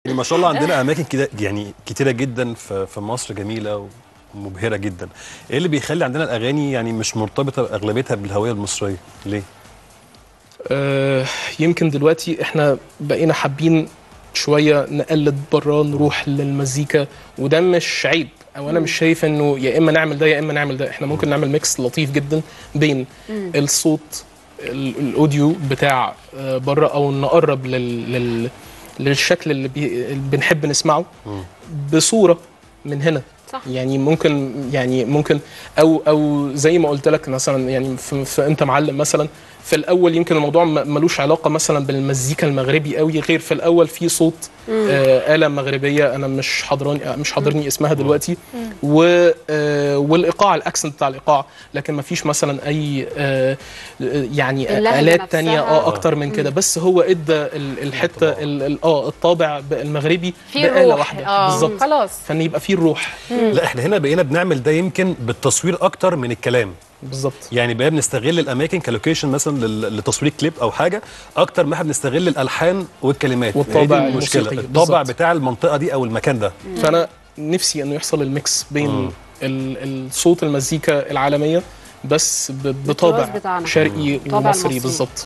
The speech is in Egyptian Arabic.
يعني ما شاء الله عندنا اماكن كده يعني كتيره جدا في في مصر جميله ومبهره جدا ايه اللي بيخلي عندنا الاغاني يعني مش مرتبطه اغلبيتها بالهويه المصريه ليه آه، يمكن دلوقتي احنا بقينا حابين شويه نقلد بره نروح للمزيكا وده مش عيب او انا مش شايف انه يا اما نعمل ده يا اما نعمل ده احنا ممكن نعمل ميكس لطيف جدا بين الصوت ال- الاوديو بتاع آه، بره او نقرب لل, لل للشكل اللي, بي... اللي بنحب نسمعه بصوره من هنا صح. يعني ممكن يعني ممكن او او زي ما قلت لك مثلا يعني في, في انت معلم مثلا في الاول يمكن الموضوع م- ملوش علاقه مثلا بالمزيكا المغربي قوي غير في الاول في صوت آه آلة مغربية أنا مش حاضراني مش حاضرني اسمها دلوقتي و آه والايقاع الاكسنت بتاع الايقاع لكن ما فيش مثلا اي آه يعني اللهجة آلات نفسها. تانية اه اكتر من كده بس هو ادى ال- الحته ال- ال- اه الطابع ب- المغربي في بآلة روح واحده اه بالظبط خلاص فان يبقى فيه الروح لا احنا هنا بقينا بنعمل ده يمكن بالتصوير اكتر من الكلام بالظبط يعني بقينا بنستغل الاماكن كلوكيشن مثلا لل- لتصوير كليب او حاجه اكتر ما احنا بنستغل الالحان والكلمات والطابع هي دي المشكله الموسيقي، الطابع بالظبط. بتاع المنطقه دي او المكان ده فانا نفسي انه يحصل الميكس بين ال- الصوت المزيكا العالميه بس ب- بطابع بتاعنا. شرقي الطابع ومصري المصري. بالظبط